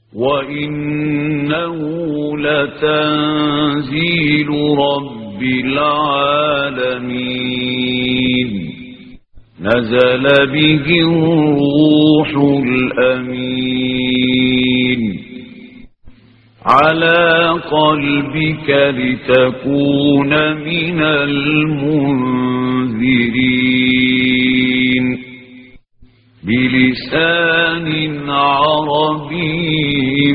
وإنه لتنزيل رب العالمين نزل به الروح الأمين على قلبك لتكون من المنذرين بلسان عربي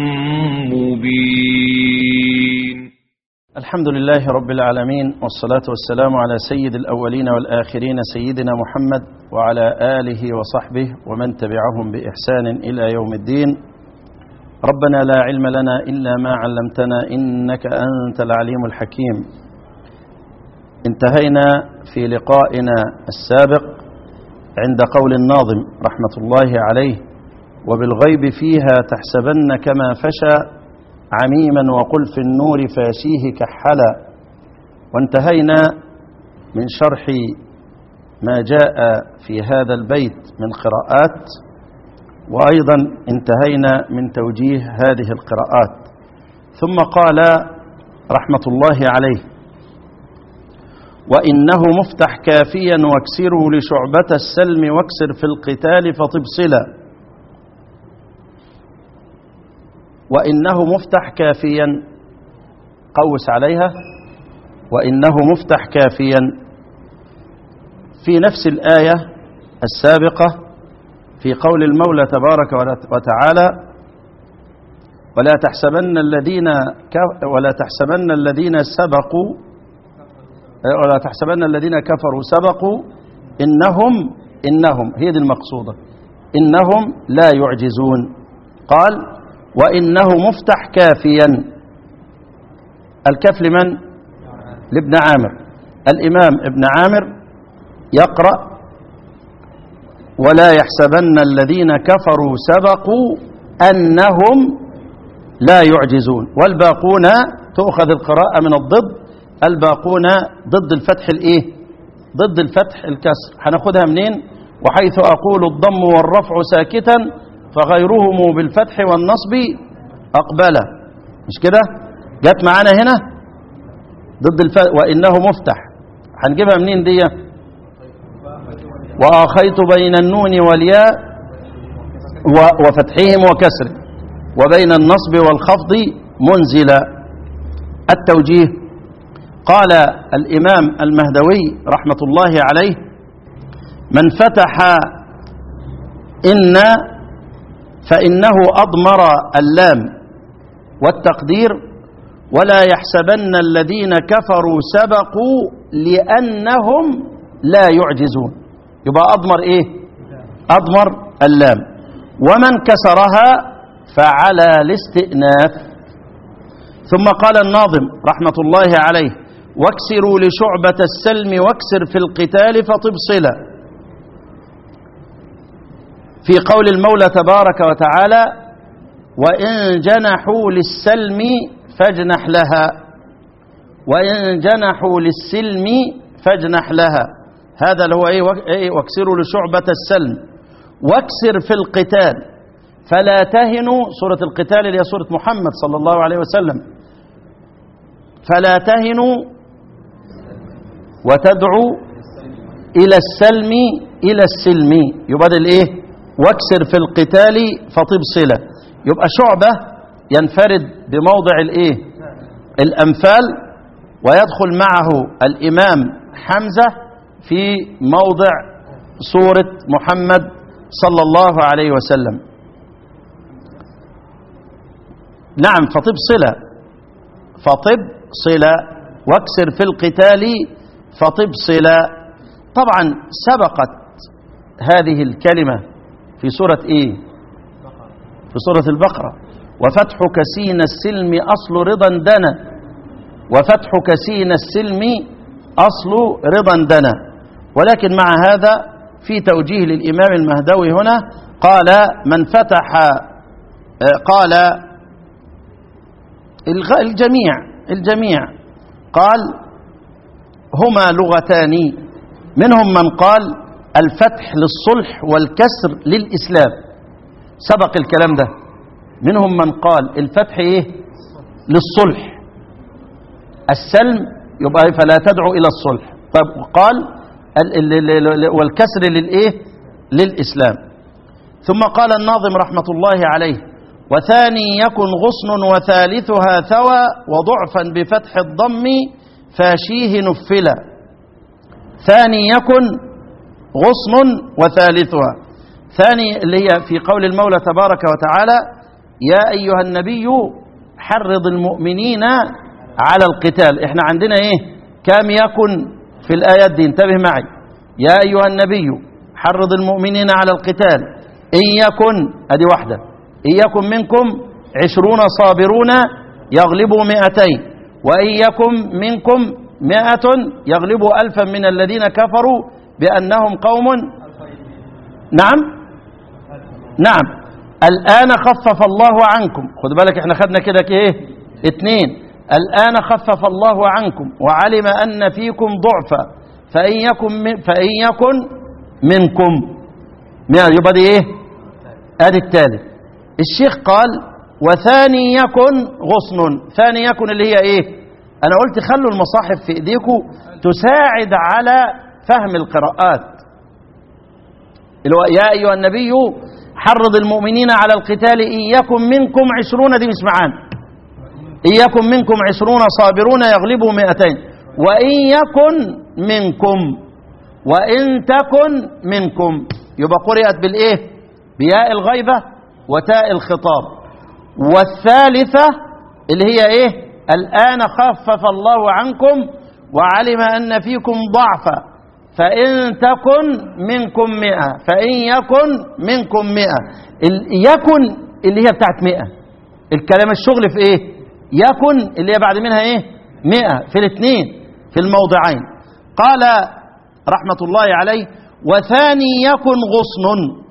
مبين الحمد لله رب العالمين والصلاة والسلام على سيد الأولين والآخرين سيدنا محمد وعلى آله وصحبه ومن تبعهم بإحسان إلى يوم الدين ربنا لا علم لنا إلا ما علمتنا إنك أنت العليم الحكيم انتهينا في لقائنا السابق عند قول الناظم رحمة الله عليه وبالغيب فيها تحسبن كما فشى عميما وقل في النور فاشيه كحلا وانتهينا من شرح ما جاء في هذا البيت من قراءات وأيضا انتهينا من توجيه هذه القراءات ثم قال رحمة الله عليه وإنه مفتح كافيا واكسروا لشعبة السلم واكسر في القتال فطبصلا وإنه مفتح كافيا قوس عليها وإنه مفتح كافيا في نفس الآية السابقة في قول المولى تبارك وتعالى ولا تحسبن الذين ولا تحسبن الذين سبقوا ولا تحسبن الذين كفروا سبقوا إنهم إنهم هي دي المقصودة إنهم لا يعجزون قال وإنه مفتح كافيا الكف لمن لابن عامر الإمام ابن عامر يقرأ ولا يحسبن الذين كفروا سبقوا أنهم لا يعجزون والباقون تؤخذ القراءة من الضد الباقون ضد الفتح الايه ضد الفتح الكسر هناخدها منين وحيث أقول الضم والرفع ساكتا فغيرهم بالفتح والنصب أقبل مش كده جت معانا هنا ضد الفتح وإنه مفتح هنجيبها منين دي وآخيت بين النون والياء وفتحهم وكسر وبين النصب والخفض منزلا التوجيه قال الإمام المهدوي رحمة الله عليه من فتح إن فإنه أضمر اللام والتقدير ولا يحسبن الذين كفروا سبقوا لأنهم لا يعجزون يبقى أضمر إيه أضمر اللام ومن كسرها فعلى الاستئناف ثم قال الناظم رحمة الله عليه واكسروا لشعبة السلم واكسر في القتال فطبصلا في قول المولى تبارك وتعالى وإن جنحوا للسلم فاجنح لها وإن جنحوا للسلم فاجنح لها هذا اللي هو ايه واكسروا لشعبة السلم واكسر في القتال فلا تهنوا سورة القتال اللي هي سورة محمد صلى الله عليه وسلم فلا تهنوا وتدعوا إلى السلم إلى السلم يبقى الايه واكسر في القتال فطب صلة يبقى شعبة ينفرد بموضع الايه الأنفال ويدخل معه الإمام حمزة في موضع سورة محمد صلى الله عليه وسلم نعم فطب صلة فطب صلة واكسر في القتال فطب صلة طبعا سبقت هذه الكلمة في سورة ايه في سورة البقرة وفتحك سين السلم أصل رضا دنا وفتحك سين السلم أصل رضا دنا ولكن مع هذا في توجيه للإمام المهدوي هنا قال من فتح قال الجميع الجميع قال هما لغتان منهم من قال الفتح للصلح والكسر للإسلام سبق الكلام ده منهم من قال الفتح ايه للصلح السلم يبقى فلا تدعو الى الصلح طيب قال ال- ال- ال- ال- والكسر للايه للاسلام ثم قال الناظم رحمه الله عليه وثاني يكن غصن وثالثها ثوى وضعفا بفتح الضم فاشيه نفلا ثاني يكن غصن وثالثها ثاني اللي هي في قول المولى تبارك وتعالى يا أيها النبي حرض المؤمنين على القتال احنا عندنا ايه كام يكن في الآيات دي انتبه معي يا أيها النبي حرض المؤمنين على القتال إن يكن ادي واحدة إن يكن منكم عشرون صابرون يغلبوا مئتين وإن يكن منكم مئة يغلبوا ألفا من الذين كفروا بأنهم قوم نعم نعم الآن خفف الله عنكم خد بالك احنا خدنا كده ايه اتنين الآن خفف الله عنكم وعلم أن فيكم ضعفا فإن يكن من فإن يكن منكم يبقى دي ايه ادي التالت الشيخ قال وثاني يكن غصن ثاني يكن اللي هي ايه انا قلت خلوا المصاحف في ايديكم تساعد على فهم القراءات اللي هو يا ايها النبي حرض المؤمنين على القتال ان يكن منكم عشرون دي مش معانا ان يكن منكم عشرون صابرون يغلبوا مئتين وان يكن منكم وان تكن منكم يبقى قرئت بالايه بياء الغيبه وتاء الخطاب والثالثه اللي هي ايه الان خفف الله عنكم وعلم ان فيكم ضعفا فإن تكن منكم مئة فإن يكن منكم مئة ال- يكن اللي هي بتاعت مئة الكلام الشغل في ايه يكن اللي هي بعد منها ايه مئة في الاثنين في الموضعين قال رحمة الله عليه وثاني يكن غصن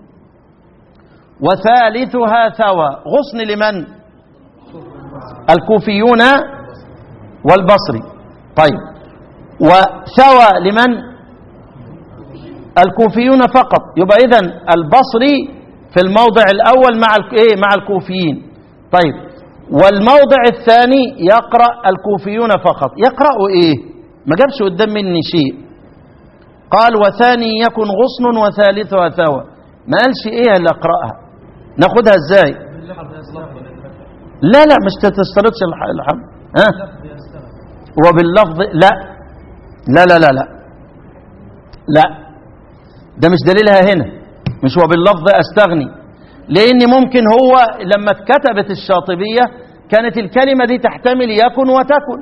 وثالثها ثوى غصن لمن الكوفيون والبصري طيب وثوى لمن الكوفيون فقط يبقى اذا البصري في الموضع الاول مع ال- ايه مع الكوفيين طيب والموضع الثاني يقرا الكوفيون فقط يقراوا ايه ما جابش قدام مني شيء قال وثاني يكن غصن وثالثها ثوى ما قالش ايه اللي اقراها ناخدها ازاي لا لا مش تستردش الح- الحمد ها وباللفظ لا لا لا لا لا لا ده مش دليلها هنا مش وباللفظ استغني لان ممكن هو لما اتكتبت الشاطبيه كانت الكلمه دي تحتمل يكن وتكن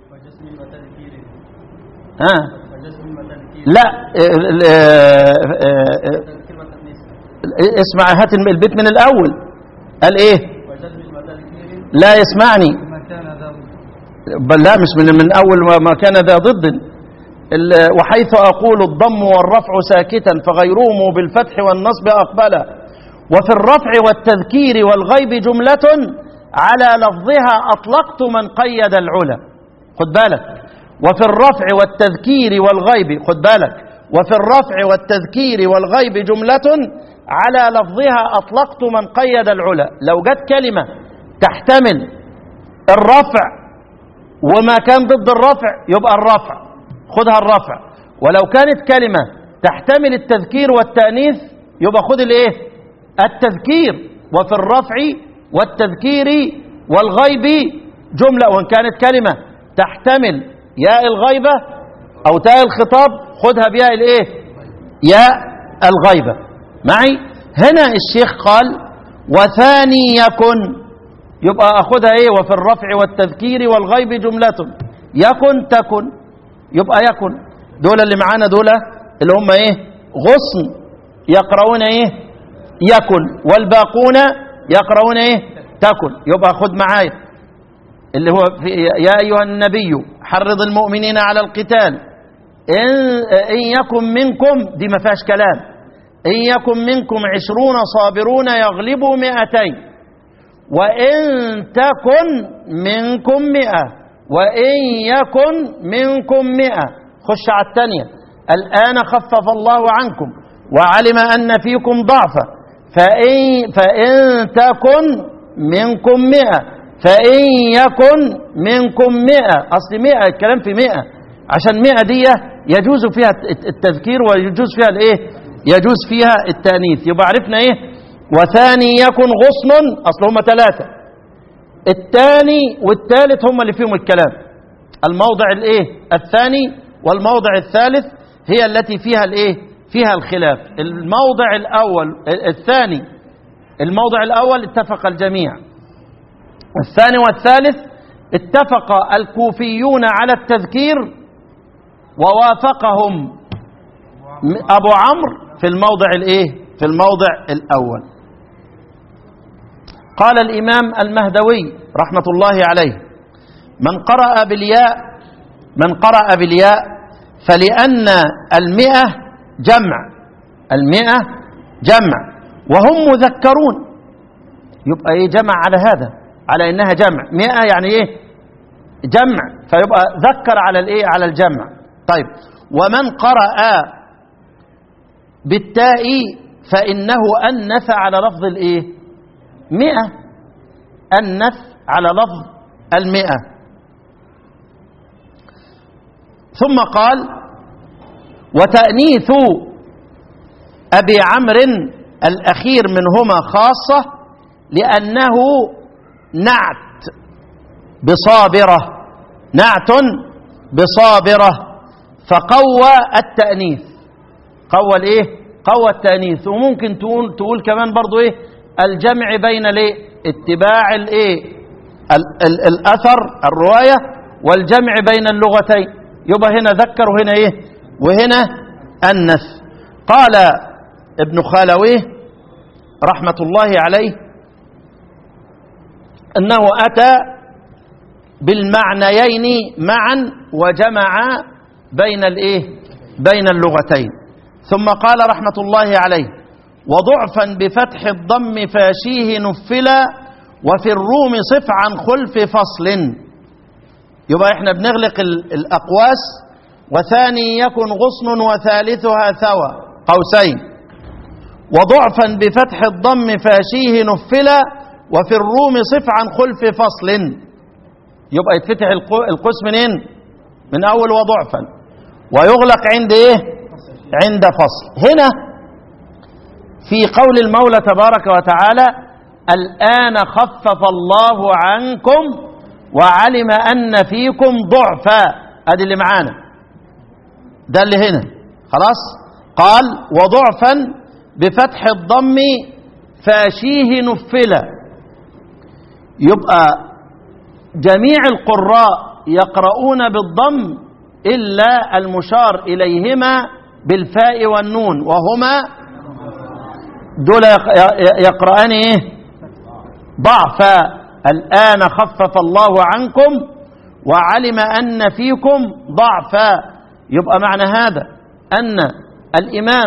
ها لا ال- ال- آه، آه، آه، اسمع هات البيت من الاول قال ايه لا يسمعني بل لا مش من من اول ما- ما كان ذا ضد ال- وحيث اقول الضم والرفع ساكتا فغيرهم بالفتح والنصب اقبلا وفي الرفع والتذكير والغيب جمله على لفظها اطلقت من قيد العلا خد بالك وفي الرفع والتذكير والغيب خد بالك وفي الرفع والتذكير والغيب جمله على لفظها اطلقت من قيد العلا لو جت كلمه تحتمل الرفع وما كان ضد الرفع يبقى الرفع خدها الرفع ولو كانت كلمة تحتمل التذكير والتأنيث يبقى خد الايه التذكير وفي الرفع والتذكير والغيب جملة وإن كانت كلمة تحتمل ياء الغيبة أو تاء الخطاب خدها بياء الايه ياء الغيبة معي هنا الشيخ قال وثاني يكن يبقى أخذها إيه وفي الرفع والتذكير والغيب جملة يكن تكن يبقى يكن دول اللي معانا دول اللي هم إيه غصن يقرؤون إيه يكن والباقون يقرؤون إيه تكن يبقى خد معايا اللي هو في يا أيها النبي حرض المؤمنين على القتال إن, إن يكن منكم دي ما فيهاش كلام إن يكن منكم عشرون صابرون يغلبوا مئتين وإن تكن منكم مئة وإن يكن منكم مئة خش على الثانية الآن خفف الله عنكم وعلم أن فيكم ضعفا فإن, فإن تكن منكم مئة فإن يكن منكم مئة أصل مئة الكلام في مئة عشان مئة دي يجوز فيها التذكير ويجوز فيها الايه يجوز فيها التأنيث يبقى عرفنا ايه وثاني يكن غصن أصل هما ثلاثة الثاني والثالث هما اللي فيهم الكلام الموضع الايه الثاني والموضع الثالث هي التي فيها الايه فيها الخلاف الموضع الأول الثاني الموضع الأول اتفق الجميع الثاني والثالث اتفق الكوفيون على التذكير ووافقهم أبو عمرو في الموضع الايه في الموضع الأول قال الإمام المهدوي رحمة الله عليه من قرأ بالياء من قرأ بالياء فلأن المئة جمع المئة جمع وهم مذكرون يبقى ايه جمع على هذا على انها جمع مئة يعني ايه جمع فيبقى ذكر على الايه على الجمع طيب ومن قرأ بالتاء فإنه أنث على لفظ الايه مئة أنث على لفظ المئة ثم قال وتأنيث أبي عمرو الأخير منهما خاصة لأنه نعت بصابرة نعت بصابرة فقوى التأنيث قوى الايه قوى التأنيث وممكن تقول تقول كمان برضو ايه الجمع بين الايه اتباع الايه ال- ال- الاثر الروايه والجمع بين اللغتين يبقى هنا ذكر وهنا ايه وهنا انث قال ابن خالويه رحمه الله عليه انه اتى بالمعنيين معا وجمع بين الايه بين اللغتين ثم قال رحمه الله عليه وضعفا بفتح الضم فاشيه نفلا وفي الروم صف عن خلف فصل يبقى احنا بنغلق ال- الأقواس وثاني يكن غصن وثالثها ثوى قوسين وضعفا بفتح الضم فاشيه نفلا وفي الروم صف عن خلف فصل يبقى يتفتح القو- القوس منين من أول وضعفا ويغلق عند ايه عند فصل هنا في قول المولى تبارك وتعالى الآن خفف الله عنكم وعلم أن فيكم ضعفا ادي اللي معانا ده اللي هنا خلاص قال وضعفا بفتح الضم فاشيه نفلا يبقى جميع القراء يقرؤون بالضم إلا المشار إليهما بالفاء والنون وهما دول يق- يقرأان ايه ضعفا الآن خفف الله عنكم وعلم أن فيكم ضعفا يبقى معنى هذا أن الإمام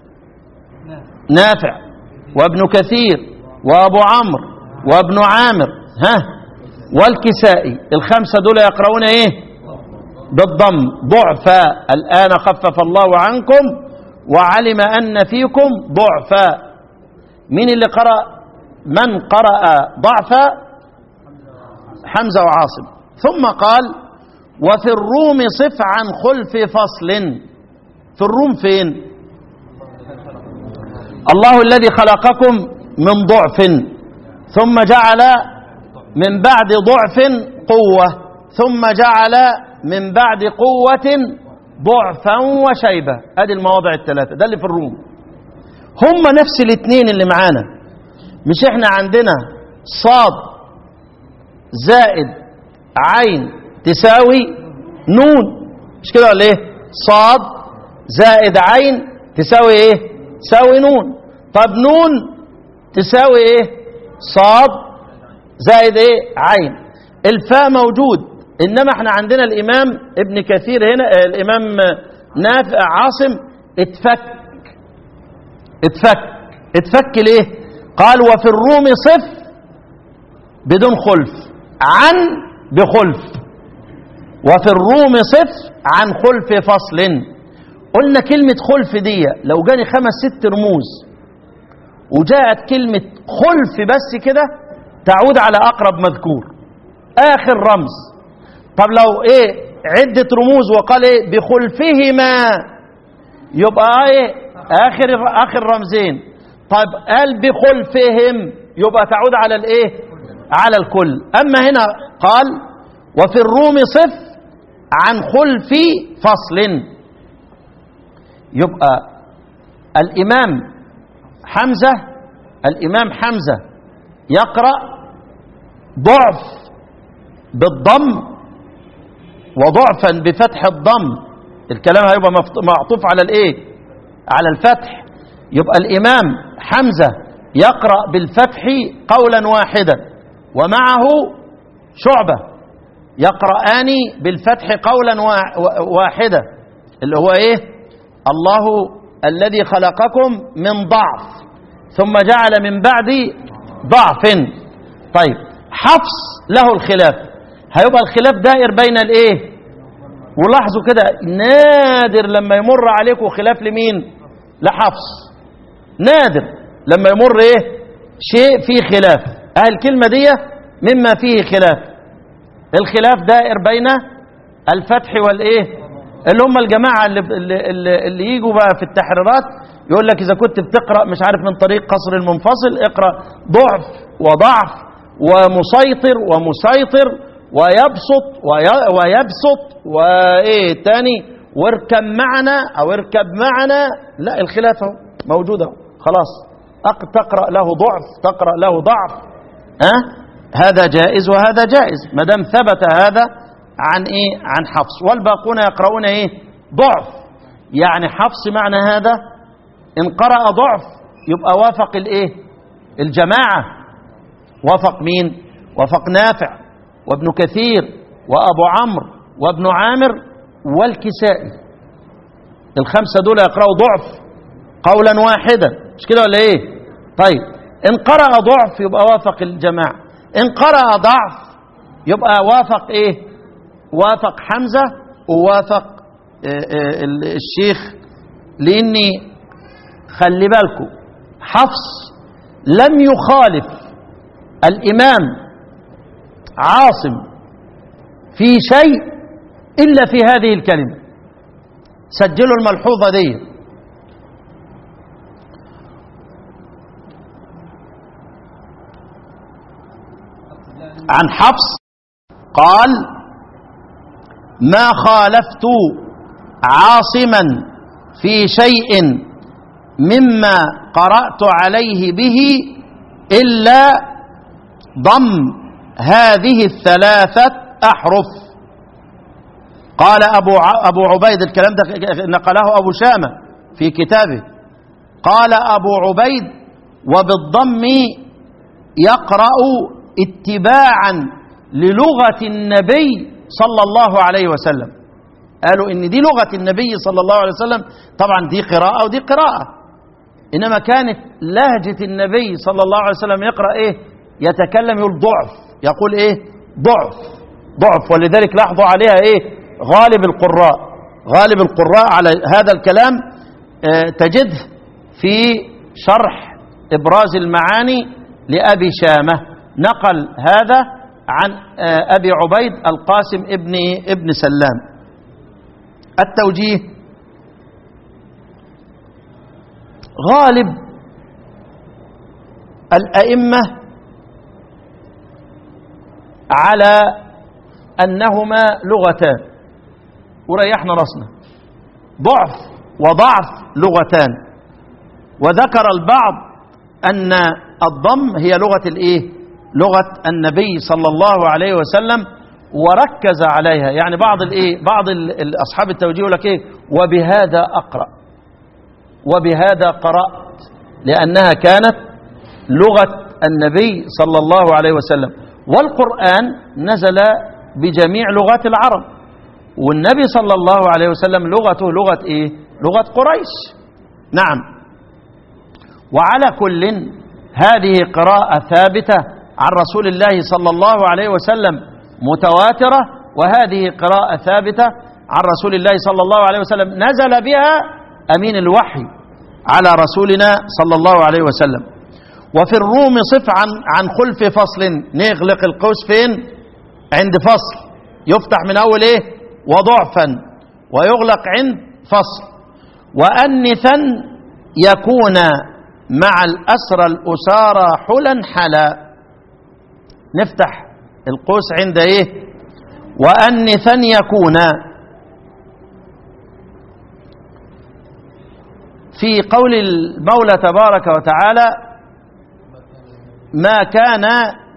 نافع وابن كثير وأبو عمرو وابن عامر ها والكسائي الخمسة دول يقرؤون ايه بالضم ضعفا الآن خفف الله عنكم وعلم أن فيكم ضعفا مين اللي قرأ من قرأ ضعفا حمزة وعاصم ثم قال وفي الروم صف عن خلف فصل في الروم فين الله الذي خلقكم من ضعف ثم جعل من بعد ضعف قوة ثم جعل من بعد قوة ضعفا وشيبة ادي المواضع الثلاثة ده اللي في الروم هم نفس الاثنين اللي معانا مش احنا عندنا صاد زائد عين تساوي نون مش كده ولا ايه صاد زائد عين تساوي ايه تساوي نون طب نون تساوي ايه صاد زائد ايه عين الفاء موجود انما احنا عندنا الامام ابن كثير هنا آه، الامام نافع عاصم اتفك اتفك اتفك ليه قال وفي الروم صف بدون خلف عن بخلف وفي الروم صف عن خلف فصل قلنا كلمة خلف دي لو جاني خمس ست رموز وجاءت كلمة خلف بس كده تعود على أقرب مذكور آخر رمز طب لو إيه عدة رموز وقال إيه بخلفهما يبقى إيه آخر آخر رمزين طب قال بخلفهم يبقى تعود على الإيه على الكل أما هنا قال وفي الروم صف عن خلف فصل يبقى الإمام حمزة الإمام حمزة يقرأ ضعف بالضم وضعفا بفتح الضم الكلام هيبقى مفت- معطوف على الايه على الفتح يبقى الإمام حمزة يقرأ بالفتح قولا واحدا ومعه شعبة يقرآن بالفتح قولا وا- وا- واحدا اللي هو ايه الله الذي خلقكم من ضعف ثم جعل من بعد ضعف طيب حفص له الخلاف هيبقى الخلاف دائر بين الايه ولاحظوا كده نادر لما يمر عليكم خلاف لمين لحفص نادر لما يمر ايه شيء فيه خلاف اهل الكلمة دي مما فيه خلاف الخلاف دائر بين الفتح والايه اللي هم الجماعة اللي, اللي, اللي, اللي يجوا بقى في التحريرات يقول لك إذا كنت بتقرأ مش عارف من طريق قصر المنفصل اقرأ ضعف وضعف ومسيطر ومسيطر ويبسط وي- ويبسط وإيه تاني واركب معنا أو اركب معنا لا الخلاف اهو موجود اهو خلاص أق- تقرأ له ضعف تقرأ له ضعف أه؟ هذا جائز وهذا جائز ما دام ثبت هذا عن ايه عن حفص والباقون يقرؤون ايه ضعف يعني حفص معنى هذا ان قرأ ضعف يبقى وافق الايه الجماعة وافق مين وافق نافع وابن كثير وابو عمرو وابن عامر والكسائي الخمسة دول يقرأوا ضعف قولا واحدا مش كده ولا ايه طيب ان قرأ ضعف يبقى وافق الجماعة ان قرأ ضعف يبقى وافق ايه وافق حمزة ووافق آه، آه، ال- الشيخ لاني خلي بالكم حفص لم يخالف الامام عاصم في شيء الا في هذه الكلمه سجلوا الملحوظه دي عن حفص قال ما خالفت عاصما في شيء مما قرأت عليه به إلا ضم هذه الثلاثة أحرف قال أبو ع- أبو عبيد الكلام ده نقله أبو شامة في كتابه قال أبو عبيد وبالضم يقرأ اتباعا للغة النبي صلى الله عليه وسلم قالوا ان دي لغة النبي صلى الله عليه وسلم طبعا دي قراءة ودي قراءة انما كانت لهجة النبي صلى الله عليه وسلم يقرأ ايه يتكلم يقول ضعف يقول ايه ضعف ضعف ولذلك لاحظوا عليها ايه غالب القراء غالب القراء على هذا الكلام آه، تجده في شرح ابراز المعاني لابي شامه نقل هذا عن آه، ابي عبيد القاسم ابن ابن سلام التوجيه غالب الأئمة على أنهما لغتان وريحنا راسنا ضعف وضعف لغتان وذكر البعض أن الضم هي لغة الإيه؟ لغة النبي صلى الله عليه وسلم وركز عليها يعني بعض الإيه؟ بعض ال- ال- أصحاب التوجيه يقول لك إيه؟ وبهذا أقرأ وبهذا قرأت لأنها كانت لغة النبي صلى الله عليه وسلم والقرآن نزل بجميع لغات العرب والنبي صلى الله عليه وسلم لغته لغة إيه؟ لغة قريش نعم وعلى كل هذه قراءة ثابتة عن رسول الله صلى الله عليه وسلم متواترة وهذه قراءة ثابتة عن رسول الله صلى الله عليه وسلم نزل بها أمين الوحي على رسولنا صلى الله عليه وسلم وفي الروم صف عن عن خلف فصل نغلق القوس فين عند فصل يفتح من اول ايه وضعفا ويغلق عند فصل وانثا يكون مع الاسرى الاسارى حلا حلا نفتح القوس عند ايه وانثا يكون في قول المولى تبارك وتعالى ما كان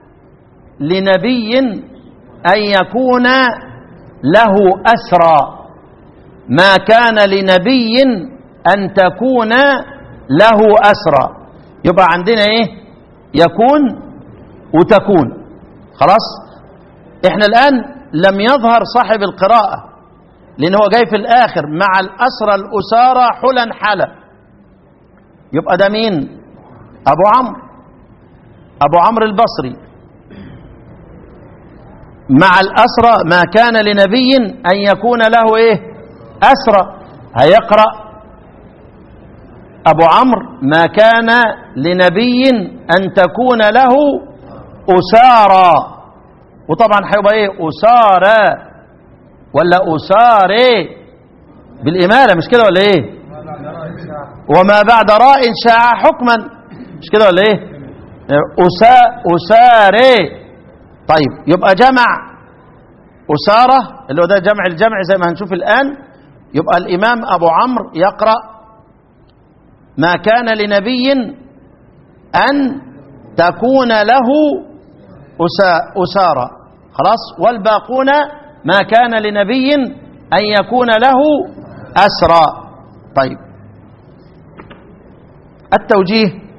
لنبي ان يكون له اسرى ما كان لنبي ان تكون له اسرى يبقى عندنا ايه يكون وتكون خلاص احنا الان لم يظهر صاحب القراءه لان هو جاي في الاخر مع الاسرى الاسارى حلا حلا يبقى ده مين ابو عمرو ابو عمرو البصري مع الاسرى ما كان لنبي ان يكون له ايه اسرى هيقرا ابو عمرو ما كان لنبي ان تكون له اسارى وطبعا هيبقى ايه اسارى ولا اساري بالاماله مش كده ولا ايه وما بعد راء شاع حكما مش كده ولا ايه أسا أساري طيب يبقى جمع أسارة اللي هو ده جمع الجمع زي ما هنشوف الآن يبقى الإمام أبو عمرو يقرأ ما كان لنبي أن تكون له أسا أسارة خلاص والباقون ما كان لنبي أن يكون له أسرى طيب التوجيه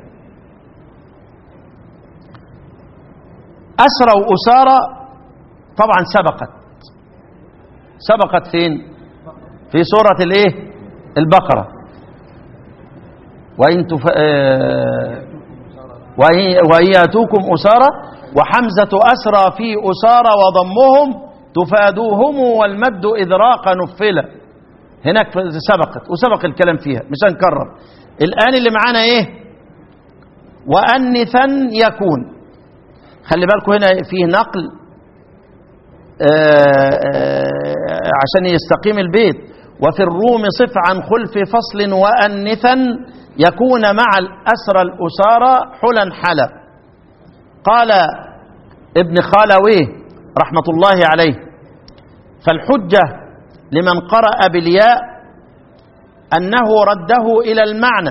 أسرى وأسارى طبعا سبقت سبقت فين في سورة الايه البقرة وإن تف... آه... وإن يأتوكم أسارى وحمزة أسرى في أسارى وضمهم تفادوهم والمد إذراق نفلة هناك سبقت وسبق الكلام فيها مش هنكرر الآن اللي معانا إيه وأنثا يكون خلي بالكم هنا فيه نقل آآ آآ عشان يستقيم البيت وفي الروم صف عن خلف فصل وأنثا يكون مع الأسرى الأسارى حلا حلا قال ابن خالويه رحمة الله عليه فالحجة لمن قرأ بالياء أنه رده إلى المعنى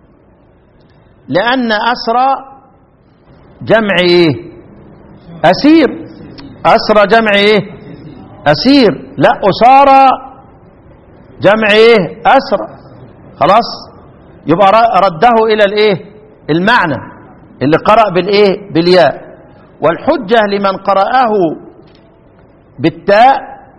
لأن أسرى جمع إيه أسير أسرى جمع إيه أسير لا أسارى جمع إيه أسرى خلاص يبقى رده إلى الإيه المعنى اللي قرأ بالإيه بالياء والحجة لمن قرأه بالتاء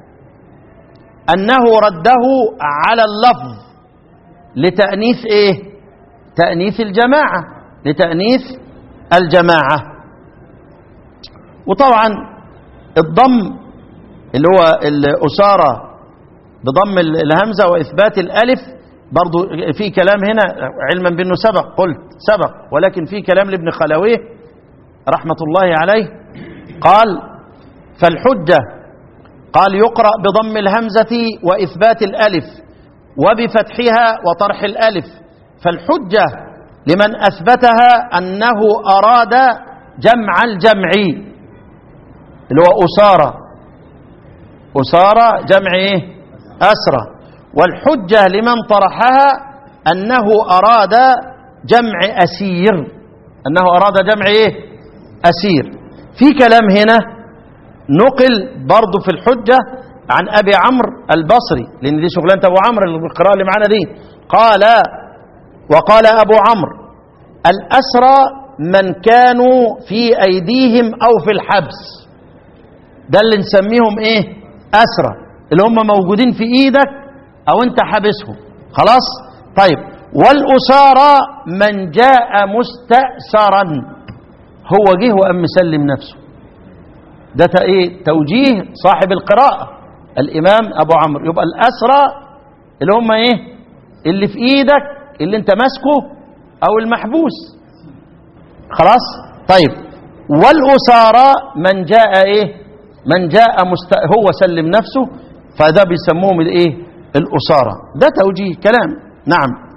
أنه رده على اللفظ لتأنيث إيه تأنيث الجماعة لتأنيث الجماعة وطبعا الضم اللي هو الأسارة بضم الهمزة وإثبات الألف برضو في كلام هنا علما بأنه سبق قلت سبق ولكن في كلام لابن خلويه رحمة الله عليه قال فالحجة قال يقرأ بضم الهمزة وإثبات الألف وبفتحها وطرح الألف فالحجة لمن أثبتها أنه أراد جمع الجمع اللي هو أسارة أسارة جمع إيه؟ أسرة والحجة لمن طرحها أنه أراد جمع أسير أنه أراد جمع إيه؟ أسير في كلام هنا نقل برضه في الحجة عن أبي عمرو البصري لأن دي شغلانة أبو عمرو القراءة اللي معانا دي قال وقال أبو عمرو الأسرى من كانوا في أيديهم أو في الحبس ده اللي نسميهم إيه أسرى اللي هم موجودين في إيدك أو أنت حابسهم خلاص طيب والأسارى من جاء مستأسرا هو جه وقام مسلم نفسه ده ايه توجيه صاحب القراءة الإمام أبو عمرو يبقى الأسرى اللي هم إيه اللي في إيدك اللي أنت ماسكه أو المحبوس خلاص طيب والأسارى من جاء إيه من جاء مست... هو سلم نفسه فده بيسموهم الإيه الأسارى ده توجيه كلام نعم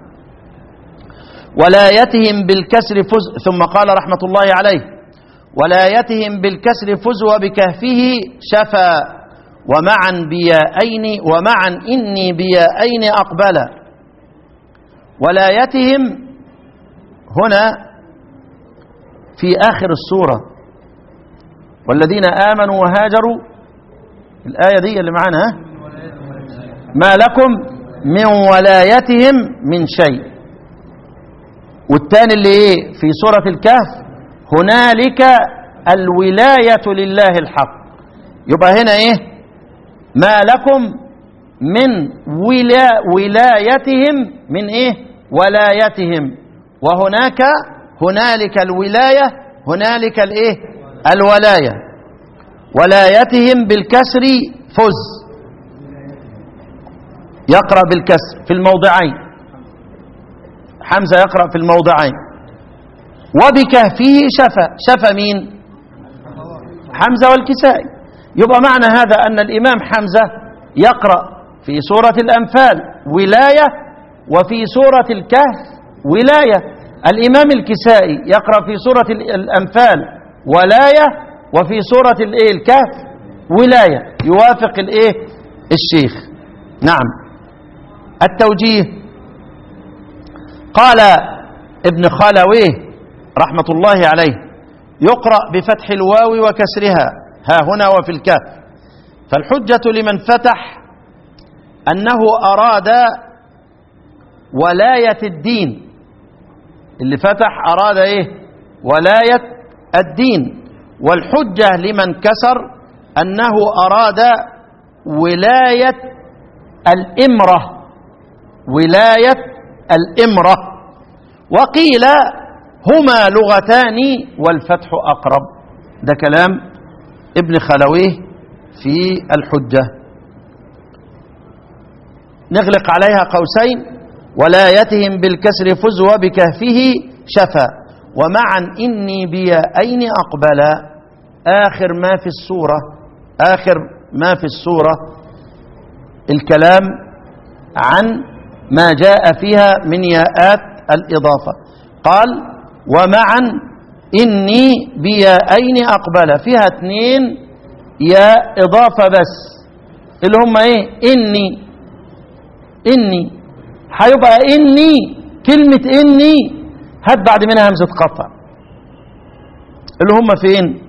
ولايتهم بالكسر فز ثم قال رحمة الله عليه ولايتهم بالكسر فز وبكهفه شفا ومعا بيائين ومعا إني بيائين أقبلا ولايتهم هنا في آخر السورة والذين آمنوا وهاجروا الآية دي اللي معانا ها؟ ما لكم من ولايتهم من شيء والتاني اللي ايه في سورة الكهف هنالك الولاية لله الحق يبقى هنا ايه ما لكم من ولا ولايتهم من ايه ولايتهم وهناك هنالك الولاية هنالك الايه الولاية ولايتهم بالكسر فز يقرأ بالكسر في الموضعين حمزة يقرأ في الموضعين وبكهفه شفى شفى مين حمزة والكسائي يبقى معنى هذا أن الإمام حمزة يقرأ في سورة الأنفال ولاية وفي سورة الكهف ولاية الإمام الكسائي يقرأ في سورة الأنفال ولاية وفي سورة الإيه الكهف ولاية يوافق الإيه الشيخ نعم التوجيه قال ابن خالويه رحمة الله عليه يقرأ بفتح الواو وكسرها ها هنا وفي الكهف فالحجة لمن فتح أنه أراد ولاية الدين اللي فتح أراد إيه ولاية الدين والحجة لمن كسر أنه أراد ولاية الإمرة ولاية الإمرة وقيل هما لغتان والفتح أقرب ده كلام ابن خلويه في الحجة نغلق عليها قوسين ولايتهم بالكسر فز وبكهفه شفا ومعا إني بيائين أقبلا آخر ما في السورة آخر ما في السورة الكلام عن ما جاء فيها من ياءات الإضافة قال ومعا إني بيائين أقبل فيها اثنين ياء إضافة بس اللي هم إيه إني إني هيبقى إني كلمة إني هات بعد منها همزة قطع اللي هم فين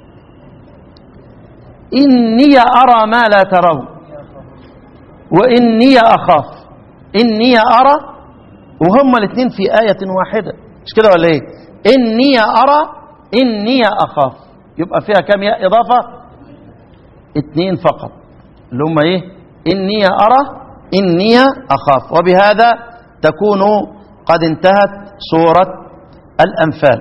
إني أرى ما لا ترون وإني أخاف إني أرى وهم الاثنين في آية واحدة مش كده ولا إيه إني أرى إني أخاف يبقى فيها كم ياء إضافة اثنين فقط اللي هم إيه إني أرى إني أخاف وبهذا تكون قد انتهت سورة الأنفال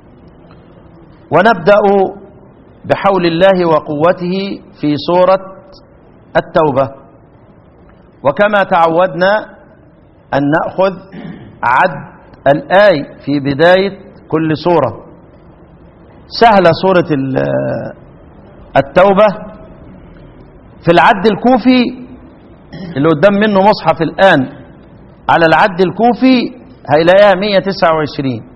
ونبدأ بحول الله وقوته في سورة التوبة وكما تعودنا أن نأخذ عد الآي في بداية كل سورة سهلة سورة التوبة في العد الكوفي اللي قدام منه مصحف الآن على العد الكوفي هيلاقيها 129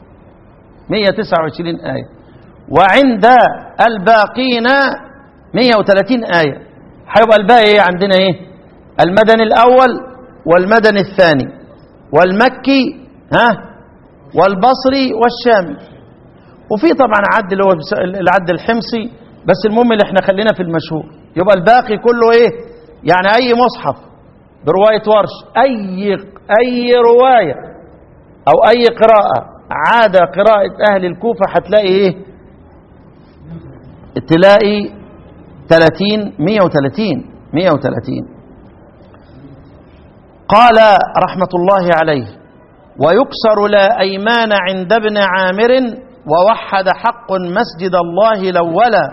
129 آية وعند الباقين 130 آية هيبقى الباقي ايه عندنا ايه المدني الأول والمدني الثاني والمكي ها والبصري والشامي وفي طبعا عد اللي هو العد الحمصي بس المهم اللي احنا خلينا في المشهور يبقى الباقي كله ايه يعني اي مصحف برواية ورش اي اي رواية او اي قراءة عادة قراءة اهل الكوفة هتلاقي ايه تلاقي 30 130 130 قال رحمة الله عليه ويكسر لا أيمان عند ابن عامر ووحد حق مسجد الله الأولى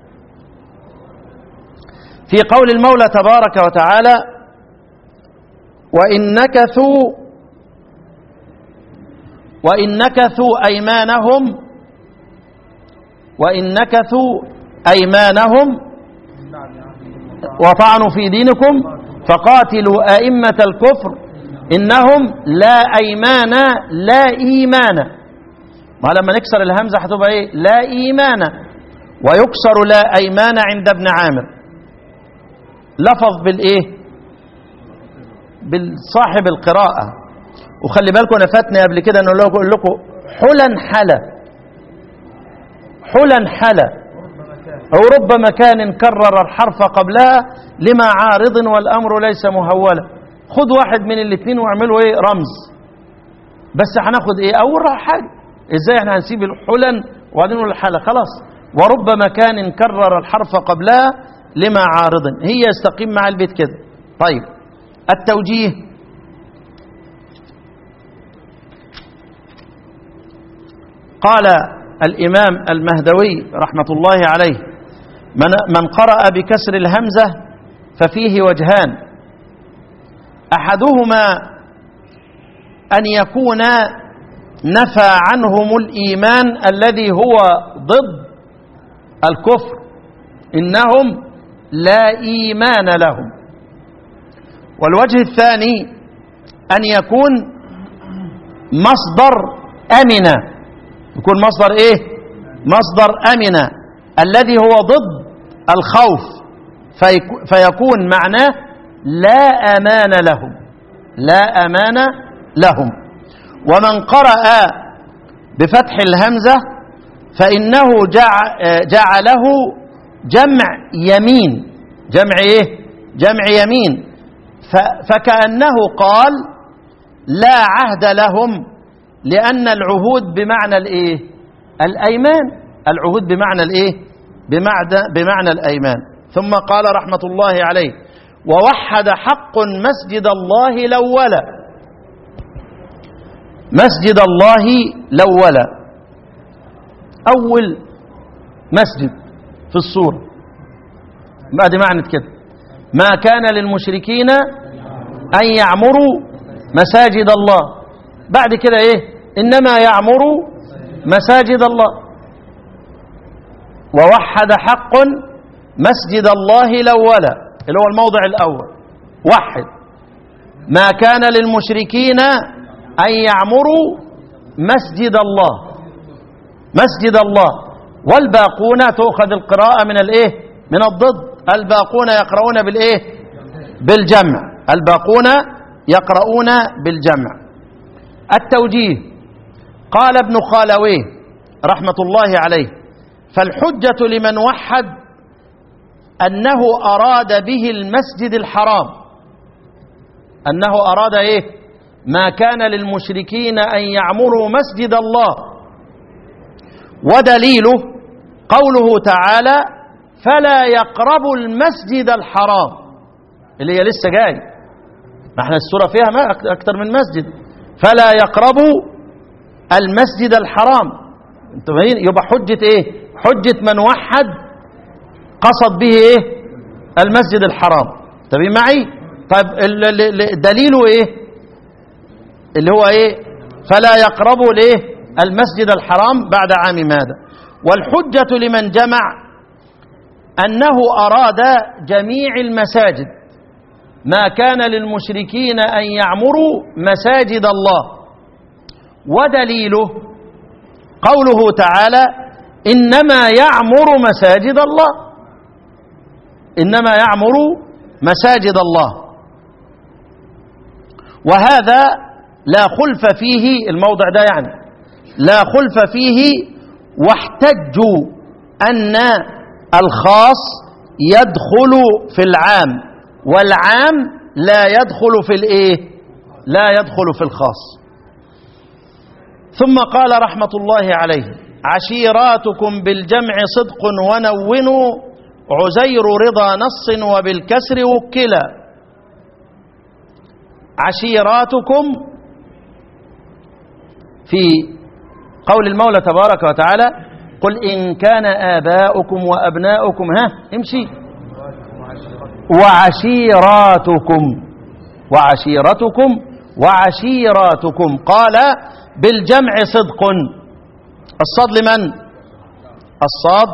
في قول المولى تبارك وتعالى وإن نكثوا وإن نكثوا أيمانهم وإن نكثوا أيمانهم وطعنوا في دينكم فقاتلوا أئمة الكفر إنهم لا أيمان لا إيمان ما لما نكسر الهمزة هتبقى إيه لا إيمان ويكسر لا أيمان عند ابن عامر لفظ بالإيه بالصاحب القراءة وخلي بالكم أنا فاتني قبل كده أن أقول لكم حلا حلا حلا حلا أو رب مكان كرر الحرف قبلها لما عارض والأمر ليس مهولا خد واحد من الاثنين واعملوا ايه رمز بس هناخد ايه اول حاجة ازاي احنا هنسيب الحلا وبعدين نقول الحالة خلاص ورب مكان كرر الحرف قبلها لما عارض هي يستقيم مع البيت كده طيب التوجيه قال الإمام المهدوي رحمة الله عليه من, من قرأ بكسر الهمزة ففيه وجهان أحدهما أن يكون نفى عنهم الإيمان الذي هو ضد الكفر إنهم لا إيمان لهم والوجه الثاني أن يكون مصدر أمن يكون مصدر إيه مصدر أمن الذي هو ضد الخوف فيكون معناه لا أمان لهم لا أمان لهم ومن قرأ بفتح الهمزة فإنه جعله جمع يمين جمع إيه جمع يمين فكأنه قال لا عهد لهم لأن العهود بمعنى الإيه الأيمان العهود بمعنى الإيه بمعنى, بمعنى الأيمان ثم قال رحمة الله عليه ووحد حق مسجد الله الأول مسجد الله الأول أول مسجد في الصورة بعد معنى كده ما كان للمشركين أن يعمروا مساجد الله بعد كده إيه إنما يعمروا مساجد الله ووحد حق مسجد الله الأول اللي هو الموضع الأول وحد ما كان للمشركين أن يعمروا مسجد الله مسجد الله والباقون تؤخذ القراءة من الإيه من الضد الباقون يقرؤون بالإيه بالجمع الباقون يقرؤون بالجمع التوجيه قال ابن خالويه رحمة الله عليه فالحجة لمن وحد أنه أراد به المسجد الحرام أنه أراد إيه ما كان للمشركين أن يعمروا مسجد الله ودليله قوله تعالى فلا يقربوا المسجد الحرام اللي هي لسه جاي ما احنا السورة فيها ما أكتر من مسجد فلا يقربوا المسجد الحرام انتوا فاهمين يبقى حجة ايه حجة من وحد قصد به ايه المسجد الحرام تبين معي طيب دليله ايه اللي هو ايه فلا يقربوا ليه المسجد الحرام بعد عام ماذا والحجة لمن جمع أنه أراد جميع المساجد ما كان للمشركين أن يعمروا مساجد الله ودليله قوله تعالى إنما يعمر مساجد الله إنما يعمر مساجد الله وهذا لا خلف فيه الموضع ده يعني لا خلف فيه واحتجوا أن الخاص يدخل في العام والعام لا يدخل في الايه لا يدخل في الخاص ثم قال رحمة الله عليه عشيراتكم بالجمع صدق ونونوا عزير رضا نص وبالكسر وكلا عشيراتكم في قول المولى تبارك وتعالى قل إن كان آباؤكم وأبناؤكم ها امشي وعشيراتكم وعشيرتكم وعشيراتكم قال بالجمع صدق الصاد لمن الصاد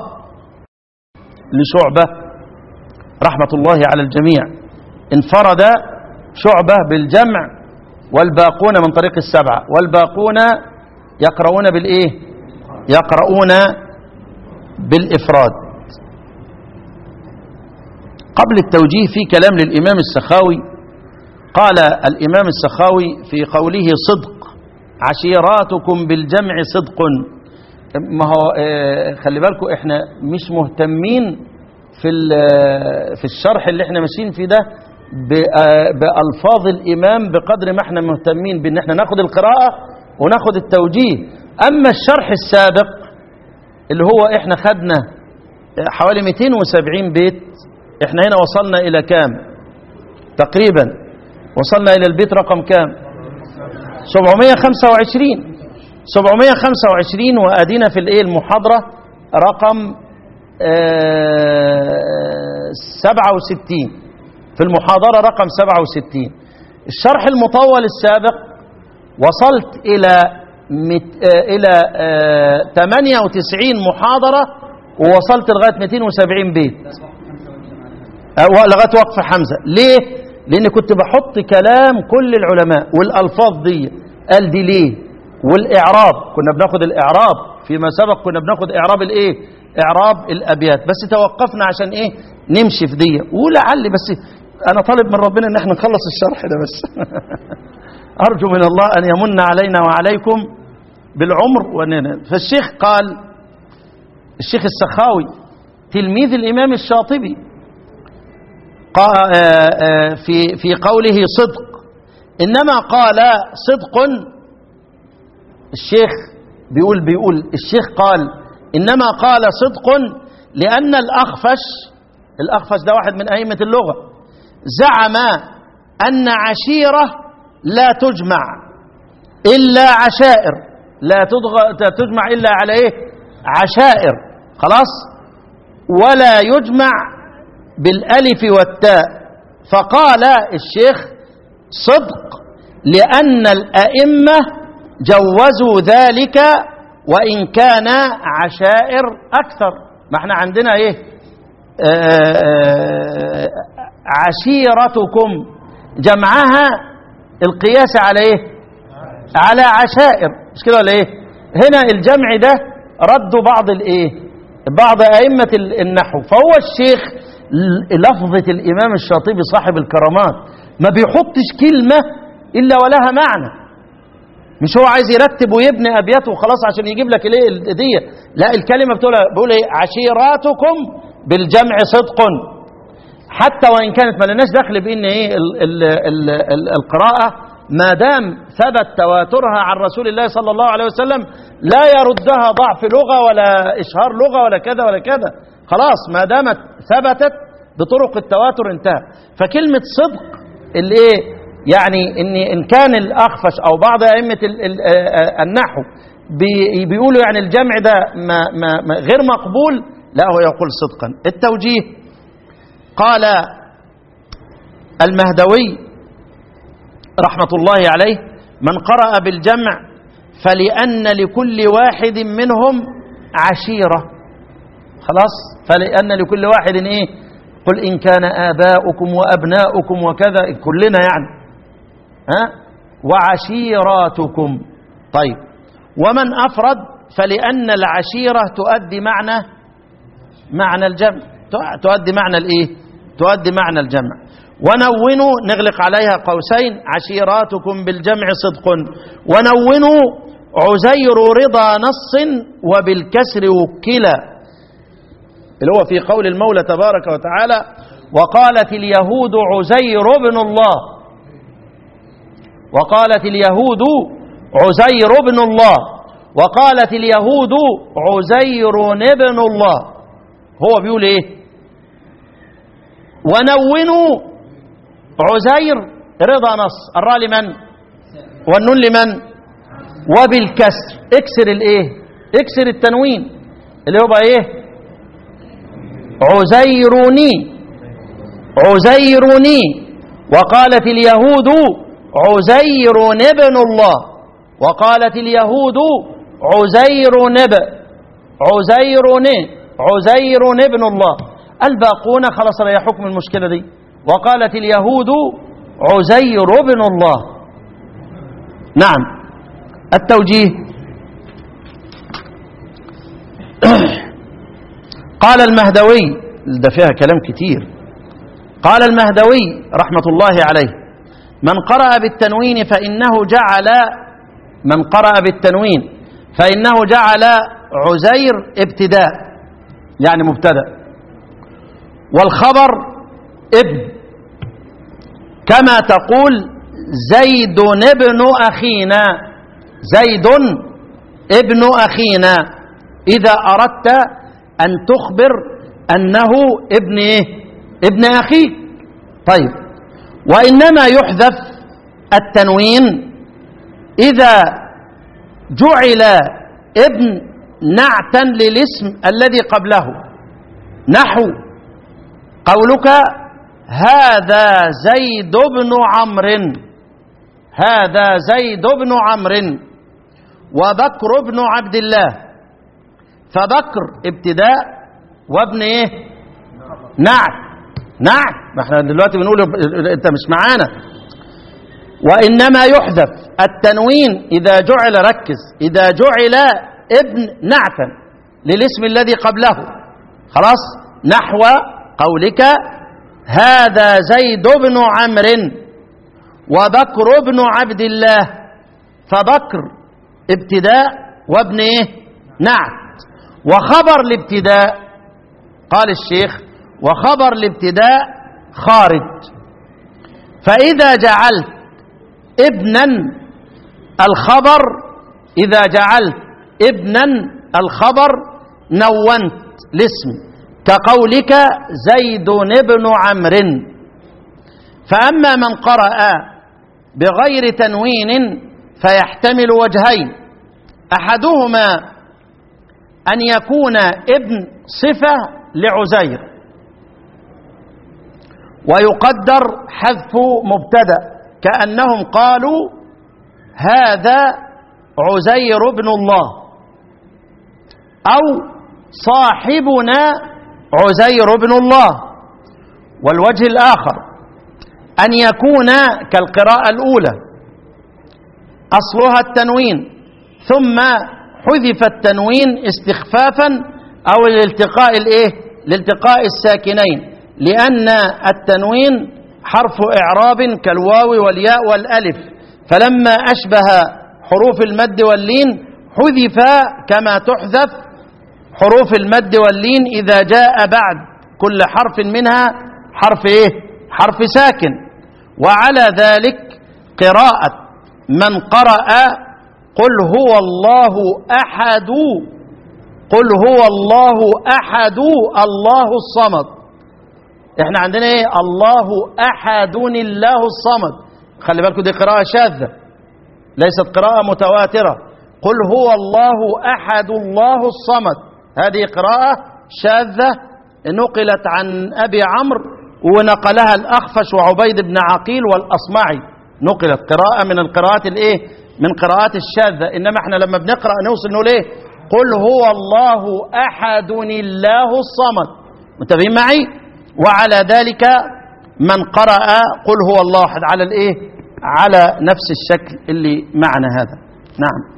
لشعبة رحمة الله على الجميع انفرد شعبة بالجمع والباقون من طريق السبعة والباقون يقرؤون بالإيه يقرؤون بالإفراد قبل التوجيه في كلام للإمام السخاوي قال الإمام السخاوي في قوله صدق عشيراتكم بالجمع صدق ما هو آه، خلي بالكم احنا مش مهتمين في ال- في الشرح اللي احنا ماشيين فيه ده ب- آه، بألفاظ الإمام بقدر ما احنا مهتمين بأن احنا ناخد القراءة وناخد التوجيه أما الشرح السابق اللي هو احنا خدنا حوالي 270 بيت احنا هنا وصلنا إلى كام تقريبا وصلنا إلى البيت رقم كام 725 725 وأدينا في الايه المحاضرة رقم آه، 67 في المحاضرة رقم 67 الشرح المطول السابق وصلت إلى مت... آه، إلى آه، 98 محاضرة ووصلت لغاية 270 بيت آه، لغاية وقف حمزة ليه؟ لأن كنت بحط كلام كل العلماء والألفاظ دي قال دي ليه؟ والإعراب كنا بناخد الإعراب فيما سبق كنا بناخد إعراب الإيه؟ إعراب الأبيات بس توقفنا عشان إيه؟ نمشي في دي ولعل بس أنا طالب من ربنا إن احنا نخلص الشرح ده بس أرجو من الله أن يمن علينا وعليكم بالعمر وأننا فالشيخ قال الشيخ السخاوي تلميذ الإمام الشاطبي قا- آه، آه، في في قوله صدق إنما قال صدق الشيخ بيقول بيقول الشيخ قال إنما قال صدق لأن الأخفش الأخفش ده واحد من أئمة اللغة زعم أن عشيرة لا تجمع إلا عشائر لا تضغ- تجمع إلا على إيه عشائر خلاص ولا يجمع بالألف والتاء فقال الشيخ صدق لأن الأئمة جوزوا ذلك وإن كان عشائر أكثر ما احنا عندنا إيه آه، آه، عشيرتكم جمعها القياس على إيه على عشائر مش كده ولا إيه هنا الجمع ده ردوا بعض الإيه بعض أئمة ال- النحو فهو الشيخ ل- لفظة الإمام الشاطبي صاحب الكرامات ما بيحطش كلمة إلا ولها معنى مش هو عايز يرتب ويبني ابيات وخلاص عشان يجيب لك الايه دي لا الكلمه بتقول بيقول ايه عشيراتكم بالجمع صدق حتى وان كانت ما لناش دخل بان ايه ال ال ال ال القراءه ما دام ثبت تواترها عن رسول الله صلى الله عليه وسلم لا يردها ضعف لغه ولا اشهار لغه ولا كذا ولا كذا خلاص ما دامت ثبتت بطرق التواتر انتهى فكلمه صدق اللي ايه يعني ان ان كان الاخفش او بعض ائمه ال- ال- آه، النحو بي- بيقولوا يعني الجمع ده ما ما ما غير مقبول لا هو يقول صدقا التوجيه قال المهدوي رحمه الله عليه من قرأ بالجمع فلأن لكل واحد منهم عشيرة خلاص فلأن لكل واحد ايه قل إن كان آباؤكم وأبناؤكم وكذا كلنا يعني ها وعشيراتكم طيب ومن أفرد فلأن العشيرة تؤدي معنى معنى الجمع تؤدي معنى الإيه تؤدي معنى الجمع ونونوا نغلق عليها قوسين عشيراتكم بالجمع صدق ونونوا عزير رضا نص وبالكسر وكلا اللي هو في قول المولى تبارك وتعالى وقالت اليهود عزير بن الله وقالت اليهود عزير بن الله وقالت اليهود عزير ابن الله هو بيقول ايه ونونوا عزير رضا نص الراء لمن والنون لمن وبالكسر اكسر الايه اكسر التنوين اللي هو بقى ايه عزيرني عزيرني وقالت اليهود عزير ابن الله وقالت اليهود عزير نب عزير ن عزير ابن الله الباقون خلاص رأي حكم المشكلة دي وقالت اليهود عزير ابن الله نعم التوجيه قال المهدوي ده فيها كلام كتير قال المهدوي رحمة الله عليه من قرأ بالتنوين فإنه جعل من قرأ بالتنوين فإنه جعل عزير ابتداء يعني مبتدأ والخبر ابن كما تقول زيد ابن أخينا زيد ابن أخينا إذا أردت أن تخبر أنه ابن إيه؟ ابن أخيك طيب وإنما يحذف التنوين إذا جعل ابن نعتا للاسم الذي قبله نحو قولك هذا زيد بن عمرو هذا زيد بن عمرو وبكر بن عبد الله فبكر ابتداء وابن ايه نعت نعت ما احنا دلوقتي بنقول انت مش معانا وانما يحذف التنوين اذا جعل ركز اذا جعل ابن نعتا للاسم الذي قبله خلاص نحو قولك هذا زيد بن عمرو وبكر بن عبد الله فبكر ابتداء وابن ايه نعت وخبر الابتداء قال الشيخ وخبر الابتداء خارج فإذا جعلت ابنا الخبر إذا جعلت ابنا الخبر نونت الاسم كقولك زيد بن عمرو فأما من قرأ بغير تنوين فيحتمل وجهين أحدهما أن يكون ابن صفة لعزير ويقدر حذف مبتدأ كأنهم قالوا هذا عزير بن الله أو صاحبنا عزير بن الله والوجه الآخر أن يكون كالقراءة الأولى أصلها التنوين ثم حذف التنوين استخفافا أو لالتقاء الإيه؟ لالتقاء الساكنين لأن التنوين حرف إعراب كالواو والياء والألف فلما أشبه حروف المد واللين حذف كما تحذف حروف المد واللين إذا جاء بعد كل حرف منها حرف إيه؟ حرف ساكن وعلى ذلك قراءة من قرأ قل هو الله أحد قل هو الله أحد الله الصمد احنا عندنا ايه الله أحد الله الصمد خلي بالكم دي قراءة شاذة ليست قراءة متواترة قل هو الله أحد الله الصمد هذه قراءة شاذة نقلت عن أبي عمرو ونقلها الأخفش وعبيد بن عقيل والأصمعي نقلت قراءة من القراءات الايه من قراءات الشاذة إنما احنا لما بنقرأ نوصل نقول ايه قل هو الله أحد الله الصمد متفقين معي وعلى ذلك من قرأ قل هو الله أحد على الايه على نفس الشكل اللي معنا هذا نعم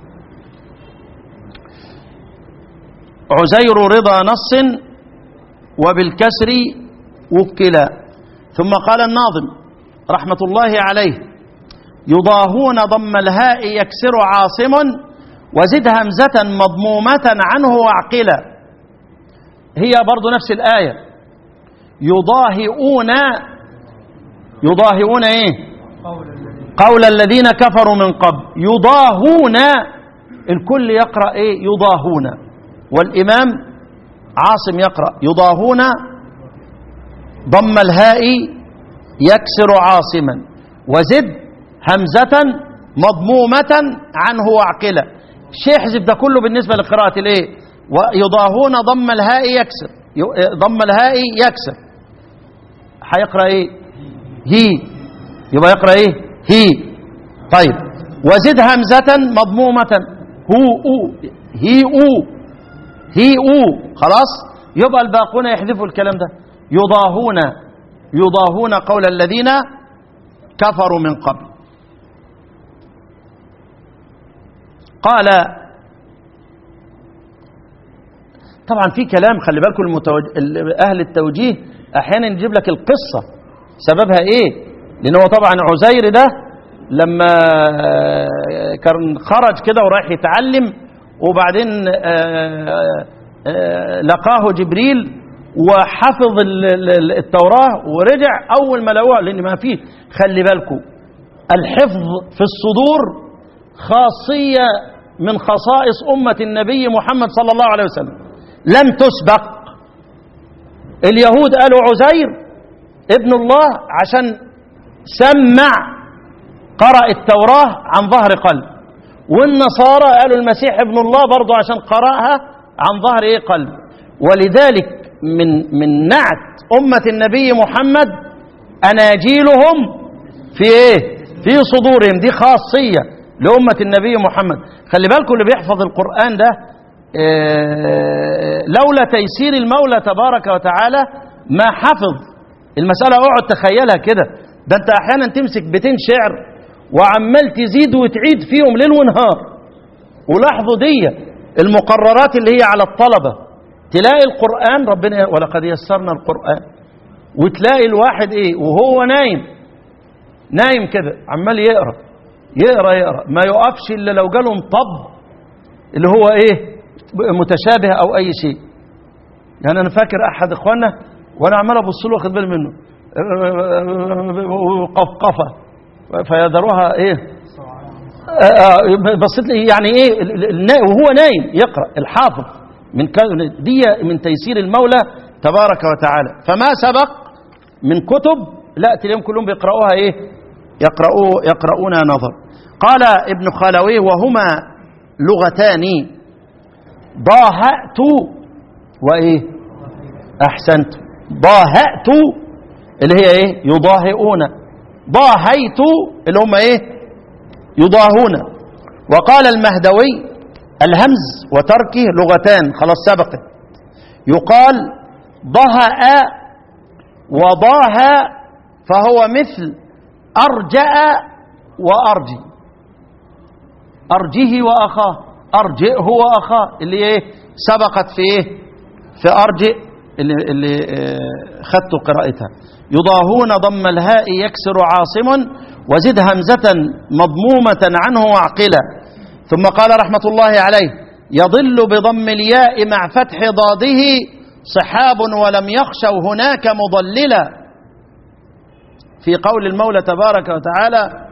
عزير رضا نص وبالكسر وكلا ثم قال الناظم رحمة الله عليه يضاهون ضم الهاء يكسر عاصم وزد همزة مضمومة عنه واعقلا هي برضو نفس الآية يضاهئون يضاهئون ايه قول الذين كفروا من قبل يضاهون الكل يقرأ ايه يضاهون والإمام عاصم يقرأ يضاهون ضم الهاء يكسر عاصما وزد همزة مضمومة عنه واعقلة شيء حزب ده كله بالنسبة لقراءة الايه ويضاهون ضم الهاء يكسر ضم الهاء يكسر هيقرأ ايه هي يبقى يقرأ ايه هي طيب وزد همزة مضمومة هو أو هي أو هي أو خلاص يبقى الباقون يحذفوا الكلام ده يضاهون يضاهون قول الذين كفروا من قبل قال طبعا في كلام خلي بالكم المتوج... ال- اهل التوجيه احيانا يجيب لك القصه سببها ايه لان هو طبعا عزير ده لما آه، كان خرج كده ورايح يتعلم وبعدين آه، آه، لقاه جبريل وحفظ ال- ال- التوراه ورجع اول ما لقوها لان ما فيه خلي بالكم الحفظ في الصدور خاصيه من خصائص امه النبي محمد صلى الله عليه وسلم لم تسبق اليهود قالوا عزير ابن الله عشان سمع قرأ التوراة عن ظهر قلب والنصارى قالوا المسيح ابن الله برضه عشان قرأها عن ظهر ايه قلب ولذلك من من نعت أمة النبي محمد أناجيلهم في ايه في صدورهم دي خاصية لأمة النبي محمد خلي بالكم اللي بيحفظ القرآن ده آه، لولا تيسير المولى تبارك وتعالى ما حفظ المسألة اقعد تخيلها كده ده انت احيانا تمسك بيتين شعر وعمال تزيد وتعيد فيهم ليل ونهار ولاحظوا دي المقررات اللي هي على الطلبة تلاقي القرآن ربنا ولقد يسرنا القرآن وتلاقي الواحد ايه وهو نايم نايم كده عمال يقرا يقرا يقرا ما يقفش الا لو جاله مطب اللي هو ايه متشابه او اي شيء يعني انا فاكر احد اخواننا وانا عمال ابص له واخد بالي منه قفقفه فيذروها ايه آه، آه، بصيت لي يعني ايه ال- ال- النا- وهو نايم يقرا الحافظ من ك- دي من تيسير المولى تبارك وتعالى فما سبق من كتب لا تلاقيهم كلهم بيقرأوها ايه يقرأوا يقرؤون نظر قال ابن خلوي وهما لغتان ضاهأت وإيه أحسنت ضاهأت اللي هي إيه يضاهئون ضاهيت اللي هم إيه يضاهون وقال المهدوي الهمز وتركه لغتان خلاص سبقت يقال ضهأ وضاها فهو مثل أرجأ وأرجي أرجه وأخاه أرجئه وأخاه اللي إيه سبقت في إيه في أرجئ اللي, اللي آه، خدت قراءتها يضاهون ضم الهاء يكسر عاصم وزد همزة مضمومة عنه وعقلا ثم قال رحمة الله عليه يضل بضم الياء مع فتح ضاده صحاب ولم يخشوا هناك مضللا في قول المولى تبارك وتعالى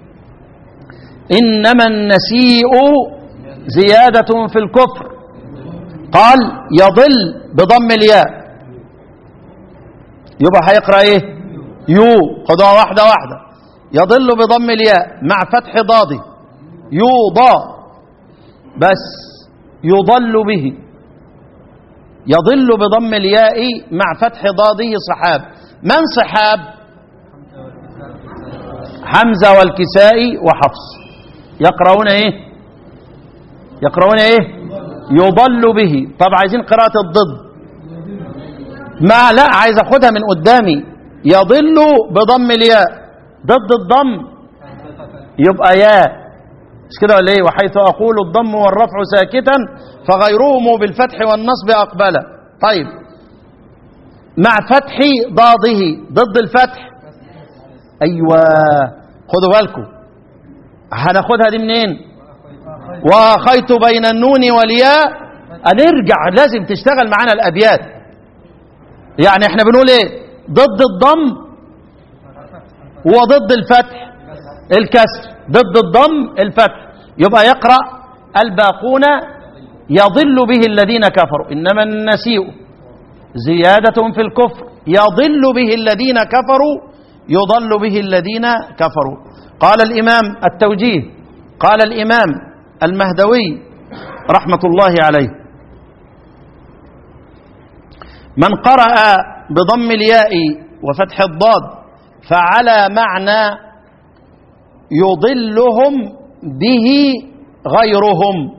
إنما النسيء زيادة في الكفر قال يضل بضم الياء يبقى هيقرأ ايه يو خدوها واحدة واحدة يضل بضم الياء مع فتح ضاده يوضى بس يضل به يضل بضم الياء مع فتح ضاده صحاب من صحاب حمزة والكسائي وحفص يقرؤون ايه يقرؤون ايه يضل به طب عايزين قراءة الضد ما لا عايز اخدها من قدامي يضل بضم الياء ضد الضم يبقى ياء مش كده ولا ايه وحيث اقول الضم والرفع ساكتا فغيرهم بالفتح والنصب اقبل طيب مع فتح ضاده ضد الفتح ايوه خدوا بالكم هناخدها دي منين واخيت بين النون والياء هنرجع لازم تشتغل معانا الابيات يعني احنا بنقول ايه ضد الضم وضد الفتح الكسر ضد الضم الفتح يبقى يقرأ الباقون يضل به الذين كفروا إنما النسيء زيادة في الكفر يضل به الذين كفروا يضل به الذين كفروا قال الإمام التوجيه قال الإمام المهدوي رحمة الله عليه من قرأ بضم الياء وفتح الضاد فعلى معنى يضلهم به غيرهم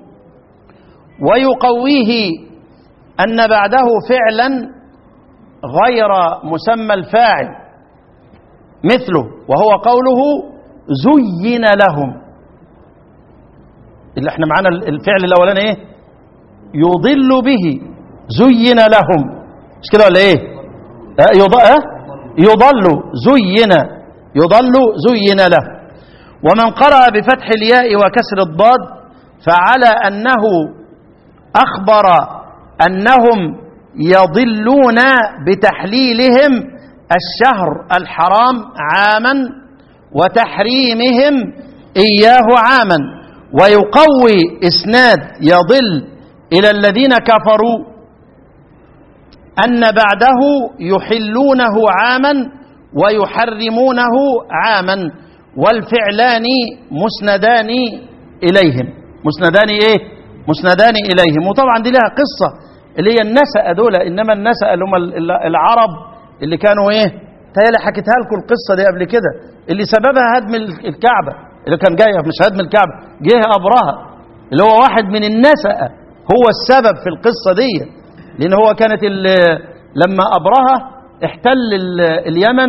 ويقويه أن بعده فعلا غير مسمى الفاعل مثله وهو قوله زين لهم اللي احنا معانا الفعل الاولاني ايه يضل به زين لهم مش كده ولا ايه اه يض... اه؟ يضل زين يضل زين له ومن قرأ بفتح الياء وكسر الضاد فعلى أنه أخبر أنهم يضلون بتحليلهم الشهر الحرام عاما وتحريمهم إياه عاما ويقوي إسناد يضل إلى الذين كفروا أن بعده يحلونه عاما ويحرمونه عاما والفعلان مسندان إليهم مسندان إيه؟ مسندان إليهم وطبعا دي لها قصة اللي هي النسأ دول إنما النسأ اللي هم العرب اللي كانوا إيه؟ تهيألي حكيتها لكم القصة دي قبل كده اللي سببها هدم الكعبة اللي كان جاي مش هدم الكعبة جه أبرهة اللي هو واحد من النسأ هو السبب في القصة دي لأن هو كانت لما أبرهة احتل اليمن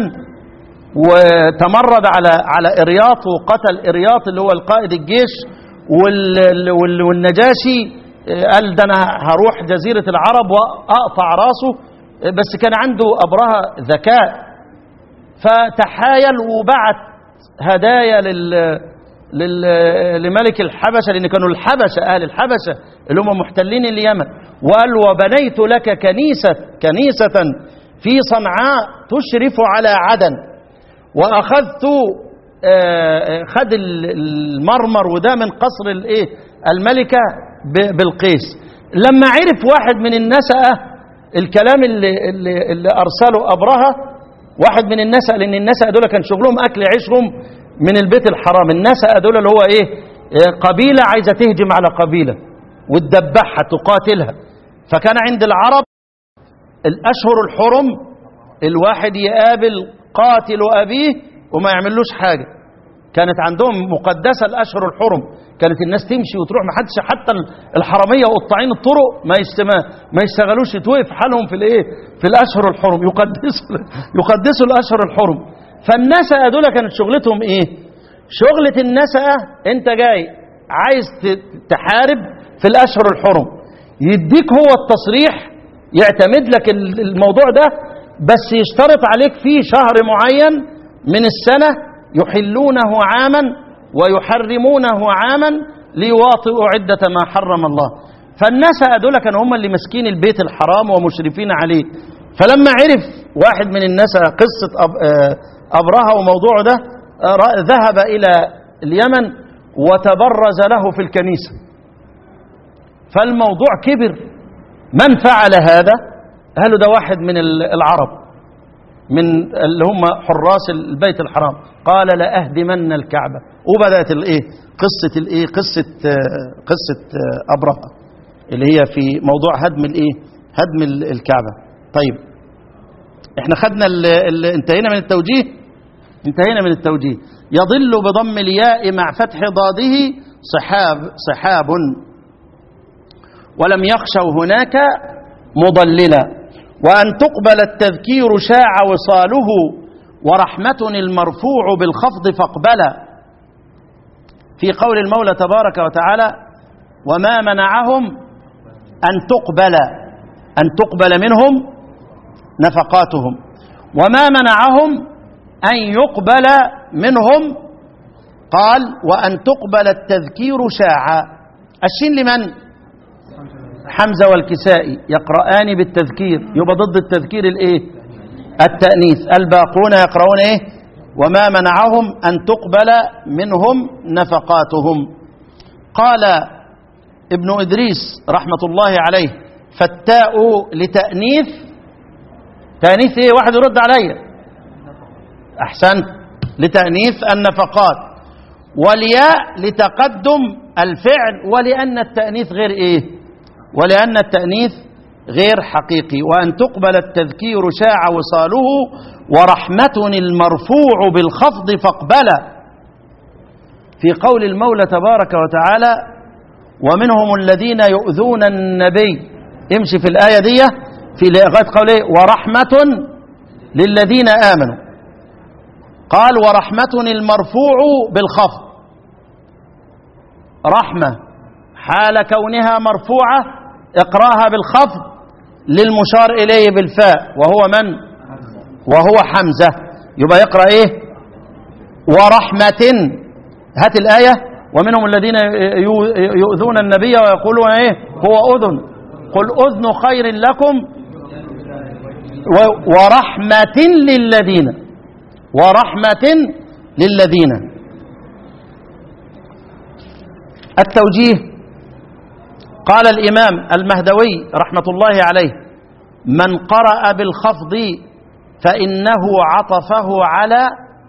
وتمرد على على إرياط وقتل إرياط اللي هو القائد الجيش والنجاشي قال ده أنا هروح جزيرة العرب وأقطع راسه بس كان عنده أبرهة ذكاء فتحايل وبعت هدايا لل لل... لملك الحبشة لأن كانوا الحبشة أهل الحبشة اللي هم محتلين اليمن وقال وبنيت لك كنيسة كنيسة في صنعاء تشرف على عدن وأخذت خد المرمر وده من قصر الايه الملكة بلقيس لما عرف واحد من النسأة الكلام اللي, اللي, اللي أرسله أبرهة واحد من النسأة لأن النسأة دول كان شغلهم أكل عيشهم من البيت الحرام النسأة دول اللي هو إيه قبيلة عايزة تهجم على قبيلة وتدبحها تقاتلها فكان عند العرب الأشهر الحرم الواحد يقابل قاتل أبيه وما يعملوش حاجة كانت عندهم مقدسة الأشهر الحرم كانت الناس تمشي وتروح ما حدش حتى الحرامية وقطاعين الطرق ما يستما ما يشتغلوش يتوقف حالهم في الايه في الأشهر الحرم يقدسوا يقدسوا الأشهر الحرم فالنسأة دول كانت شغلتهم ايه شغلة النسأة انت جاي عايز تحارب في الأشهر الحرم يديك هو التصريح يعتمد لك الموضوع ده بس يشترط عليك فيه شهر معين من السنة يحلونه عاما ويحرمونه عاما ليواطئوا عدة ما حرم الله فالنسأ دول كانوا هم اللي ماسكين البيت الحرام ومشرفين عليه فلما عرف واحد من النسأ قصة أبرهة وموضوعه ده ذهب إلى اليمن وتبرز له في الكنيسة فالموضوع كبر من فعل هذا قالوا ده واحد من العرب من اللي هم حراس البيت الحرام قال لأهدمن الكعبة وبدأت الايه قصة الايه قصة قصة أبرهة اللي هي في موضوع هدم الايه هدم الكعبة طيب احنا خدنا ال ال انتهينا من التوجيه انتهينا من التوجيه يضل بضم الياء مع فتح ضاده صحاب صحاب ولم يخشوا هناك مضللا وأن تقبل التذكير شاع وصاله ورحمة المرفوع بالخفض فاقبلا في قول المولى تبارك وتعالى وما منعهم أن تقبل أن تقبل منهم نفقاتهم وما منعهم أن يقبل منهم قال وأن تقبل التذكير شاع الشين لمن؟ حمزة والكسائي يقرآن بالتذكير يبقى ضد التذكير الايه التأنيث الباقون يقرؤون ايه وما منعهم أن تقبل منهم نفقاتهم قال ابن إدريس رحمة الله عليه فالتاء لتأنيث تأنيث ايه واحد يرد علي أحسنت لتأنيث النفقات والياء لتقدم الفعل ولأن التأنيث غير ايه ولأن التأنيث غير حقيقي وأن تقبل التذكير شاع وصاله ورحمة المرفوع بالخفض فاقبلا في قول المولى تبارك وتعالى ومنهم الذين يؤذون النبي امشي في الآية دي في لغاية قوله ورحمة للذين آمنوا قال ورحمة المرفوع بالخفض رحمة حال كونها مرفوعة اقراها بالخفض للمشار إليه بالفاء وهو من وهو حمزة يبقى يقرأ إيه ورحمة هات الآية ومنهم الذين يؤذون النبي ويقولون إيه هو أذن قل أذن خير لكم ورحمة للذين ورحمة للذين التوجيه قال الإمام المهدوي رحمة الله عليه من قرأ بالخفض فإنه عطفه على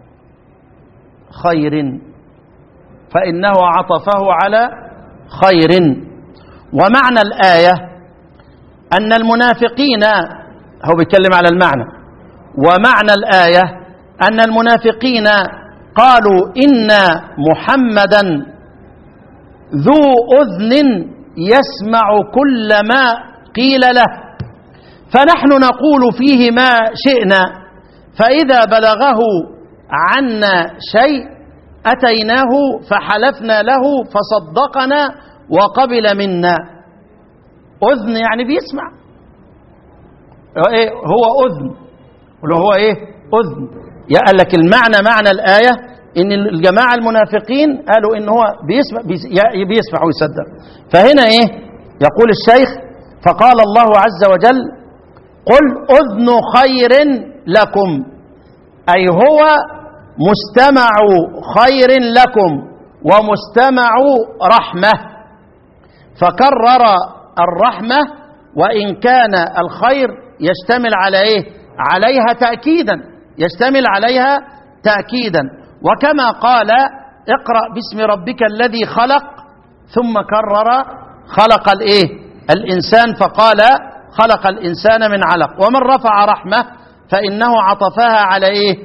خير فإنه عطفه على خير ومعنى الآية أن المنافقين هو بيتكلم على المعنى ومعنى الآية أن المنافقين قالوا إن محمدا ذو أذن يسمع كل ما قيل له فنحن نقول فيه ما شئنا فإذا بلغه عنا شيء أتيناه فحلفنا له فصدقنا وقبل منا أذن يعني بيسمع إيه هو أذن ولو هو إيه أذن قال لك المعنى معنى الآية إن الجماعة المنافقين قالوا إن هو بيسمع بيسمع ويصدق فهنا إيه يقول الشيخ فقال الله عز وجل قل أذن خير لكم أي هو مستمع خير لكم ومستمع رحمة فكرر الرحمة وإن كان الخير يشتمل على إيه عليها تأكيدا يشتمل عليها تأكيدا وكما قال اقرأ باسم ربك الذي خلق ثم كرر خلق الإيه الإنسان فقال خلق الإنسان من علق ومن رفع رحمة فإنه عطفها على إيه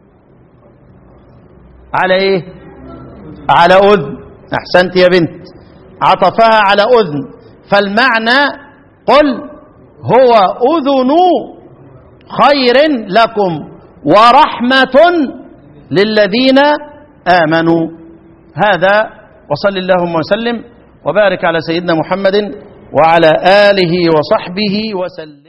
على إيه على أذن أحسنت يا بنت عطفها على أذن فالمعنى قل هو أذن خير لكم ورحمة للذين آمنوا هذا وصل اللهم وسلم وبارك على سيدنا محمد وعلى آله وصحبه وسلم